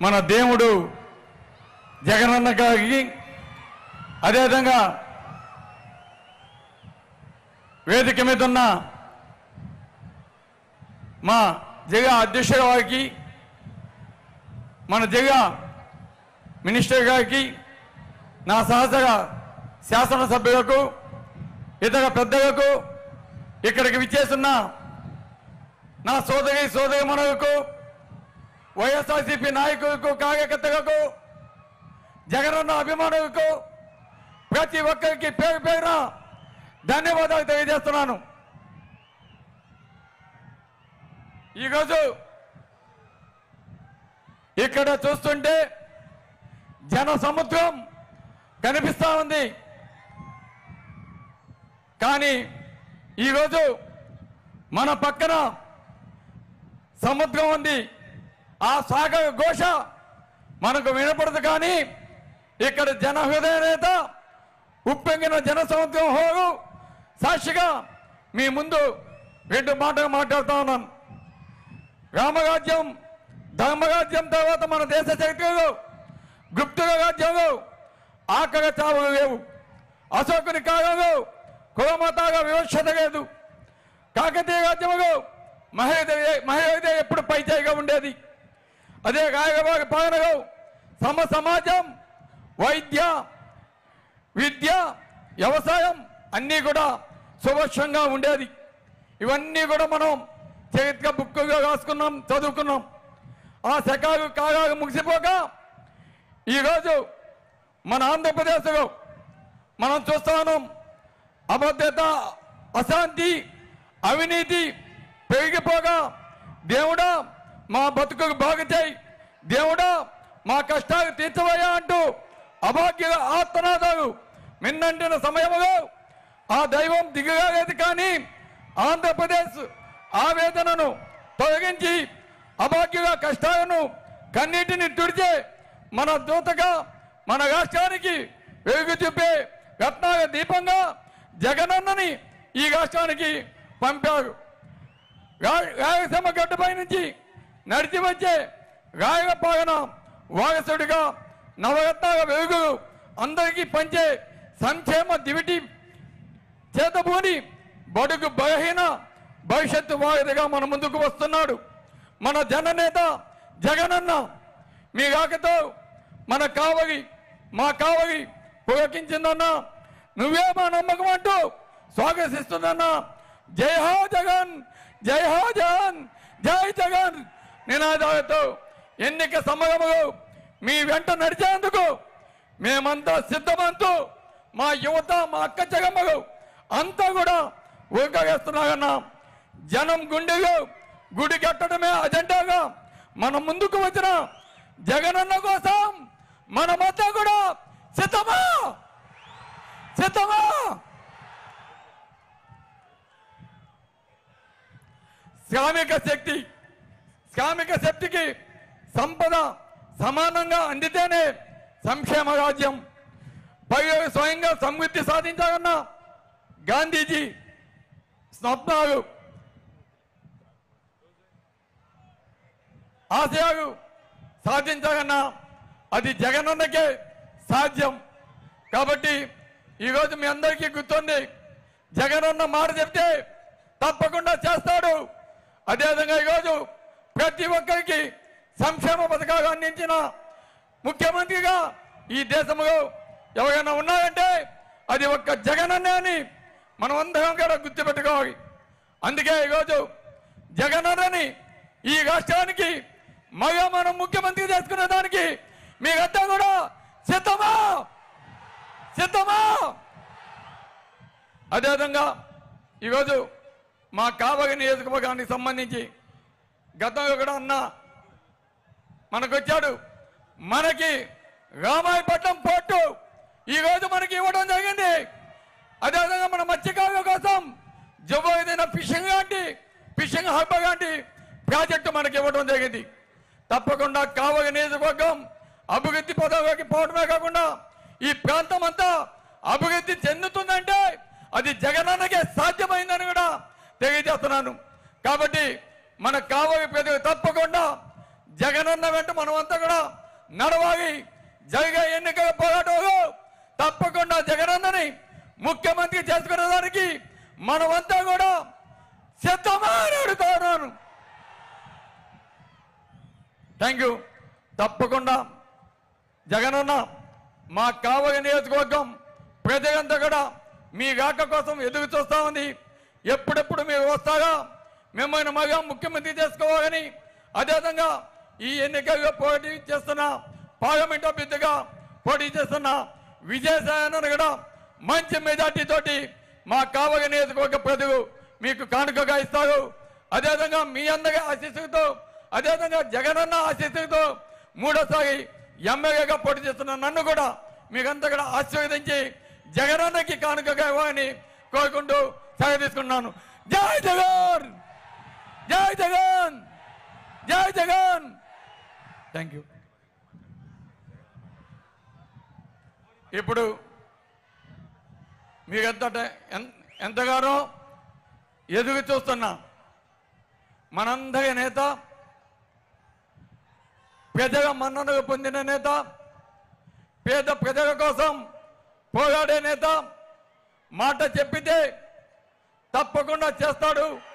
మన దేవుడు జగనన్న గారికి అదేవిధంగా వేదిక మీద ఉన్న మా జగ అధ్యక్షుల వారికి మన జగ మినిస్టర్ గారికి నా సహచర శాసనసభ్యులకు ఇతర పెద్దలకు ఇక్కడికి విచ్చేస్తున్న నా సోదరి సోదరి మనకు వైఎస్ఆర్సీపీ నాయకులకు కార్యకర్తలకు జగనన్న అభిమానులకు ప్రతి ఒక్కరికి పేరు పేరున ధన్యవాదాలు తెలియజేస్తున్నాను ఈరోజు ఇక్కడ చూస్తుంటే జన సముద్రం కనిపిస్తా ఉంది కానీ ఈరోజు మన పక్కన సముద్రం ఉంది ఆ సాగర ఘోష మనకు వినపడదు కానీ ఇక్కడ జన హృదయ నేత ఉప్పొంగిన జన సముద్రం హోరు సాక్షిగా మీ ముందు రెండు మాటలు మాట్లాడుతా ఉన్నాను రామరాజ్యం ధర్మరాజ్యం తర్వాత మన దేశ చరిత్రలో గుప్తుల రాజ్యంలో ఆకలి చావులు లేవు అశోకుని కాలంలో కులమతాగా వివక్షత లేదు కాకతీయ రాజ్యంలో మహిళ మహిళ ఎప్పుడు పైచేయిగా ఉండేది అదే రాయలవారి పాలనలో సమ సమాజం వైద్య విద్య వ్యవసాయం అన్నీ కూడా సుభక్షంగా ఉండేది ఇవన్నీ కూడా మనం చరిత్ర బుక్కుగా రాసుకున్నాం చదువుకున్నాం ఆ శకాలు కాలాలు ముగిసిపోక ఈరోజు మన ఆంధ్రప్రదేశ్లో మనం చూస్తా ఉన్నాం అభద్రత అశాంతి అవినీతి పెరిగిపోగా దేవుడా మా బతుకుకు బాగు చేయి దేవుడా మా కష్టాలు తీర్చవయ్యా అంటూ అభాగ్యుల ఆత్మనాదాలు మిన్నంటిన సమయంలో ఆ దైవం దిగలేదు కానీ ఆంధ్రప్రదేశ్ ఆవేదనను తొలగించి అభాగ్యుల కష్టాలను కన్నీటిని తుడిచే మన దూతగా మన రాష్ట్రానికి వెలుగు చూపే రత్నాల దీపంగా జగనన్నని ఈ రాష్ట్రానికి పంపారు రా- రాయలసీమ గడ్డపై నుంచి నడిచి వచ్చే రాయలపాలన వారసుడిగా నవరత్నాల వెలుగు అందరికీ పంచే సంక్షేమ దివిటి చేతబూని బడుగు బలహీన భవిష్యత్తు వారిదిగా మన ముందుకు వస్తున్నాడు మన జననేత జగనన్న మీ రాకతో మన కావలి మా కావలి పులకించిందన్నా నువ్వే మా నమ్మకం అంటూ స్వాగతిస్తుందన్నా జై హో జగన్ జై హో జగన్ జై జగన్ నినాదాలతో ఎన్నిక సమయములు మీ వెంట నడిచేందుకు మేమంతా సిద్ధమంతూ మా యువత మా అక్క జగమ్మలు అంతా కూడా ఊరగేస్తున్నారన్నా జనం గుండెలు గుడి కట్టడమే అజెండాగా మన ముందుకు వచ్చిన జగనన్న కోసం మనమంతా కూడా సిద్ధమా సిద్ధమా శ్రామిక శక్తి శ్రామిక శక్తికి సంపద సమానంగా అందితేనే సంక్షేమ రాజ్యం పైగా స్వయంగా సమృద్ధి సాధించాలన్న గాంధీజీ స్వప్నాలు ఆశయాలు సాధించాలన్నా అది జగనన్నకే సాధ్యం కాబట్టి ఈరోజు మీ అందరికీ గుర్తుంది జగనన్న మాట చెప్తే తప్పకుండా చేస్తాడు అదేవిధంగా ఈరోజు ప్రతి ఒక్కరికి సంక్షేమ పథకాలు అందించిన ముఖ్యమంత్రిగా ఈ దేశంలో ఎవరైనా ఉన్నారంటే అది ఒక్క జగనన్నే అని మనం అందరం కూడా గుర్తుపెట్టుకోవాలి అందుకే ఈరోజు జగనన్నని ఈ రాష్ట్రానికి మగ మనం ముఖ్యమంత్రి చేసుకునే దానికి మీరంతా కూడా సిద్ధమా సిద్ధమా అదేవిధంగా ఈరోజు మా కావలి నియోజకవర్గానికి సంబంధించి గతంలో కూడా అన్నా మనకొచ్చాడు మనకి రామాయపట్నం పోర్టు ఈరోజు మనకి ఇవ్వడం జరిగింది అదేవిధంగా మన మత్స్యకారుల కోసం జబ్బు ఏదైనా ఫిషింగ్ లాంటి ఫిషింగ్ హబ్ లాంటి ప్రాజెక్టు మనకి ఇవ్వడం జరిగింది తప్పకుండా కావలి నియోజకవర్గం అభివృద్ధి పదవిలోకి పోవడమే కాకుండా ఈ ప్రాంతం అంతా అభివృద్ధి చెందుతుందంటే అది జగనన్నకే సాధ్యమైందని కూడా తెలియజేస్తున్నాను కాబట్టి మన కావలి ప్రజలు తప్పకుండా జగనన్న వెంట మనమంతా కూడా నడవాలి జరిగే ఎన్నికల పోరాటంలో తప్పకుండా జగనన్నని ముఖ్యమంత్రి చేసుకునే దానికి మనమంతా కూడా సిద్ధమా అని అడుగుతున్నాను థ్యాంక్ యూ తప్పకుండా జగనన్న మా కావలి నియోజకవర్గం ప్రజలంతా కూడా మీ రాక కోసం ఎదురు చూస్తా ఉంది ఎప్పుడెప్పుడు మీరు వస్తారా మిమ్మల్ని మగా ముఖ్యమంత్రి చేసుకోవాలని అదేవిధంగా ఈ ఎన్నికల్లో పోటీ చేస్తున్న పార్లమెంట్ అభ్యర్థిగా పోటీ చేస్తున్న విజయసాయనను కూడా మంచి మెజార్టీ తోటి మా కావలి నియోజకవర్గ ప్రజలు మీకు కానుకగా ఇస్తారు అదేవిధంగా మీ అందరి ఆశీస్సులతో అదేవిధంగా జగనన్న ఆశీస్సులతో మూడోసారి ఎమ్మెల్యేగా పోటీ చేస్తున్న నన్ను కూడా మీకంతా కూడా ఆశీర్వదించి జగనన్నకి కానుకగా ఇవ్వాలని కోరుకుంటూ సెలవు తీసుకున్నాను జై జగన్ జై జగన్ జై జగన్ థ్యాంక్ యూ ఇప్పుడు మీరెంత ఎన్- ఎంతగానో ఎదుగు చూస్తున్నా మనందరి నేత ప్రజల మన్ననలు పొందిన నేత పేద ప్రజల కోసం పోరాడే నేత మాట చెప్పితే తప్పకుండా చేస్తాడు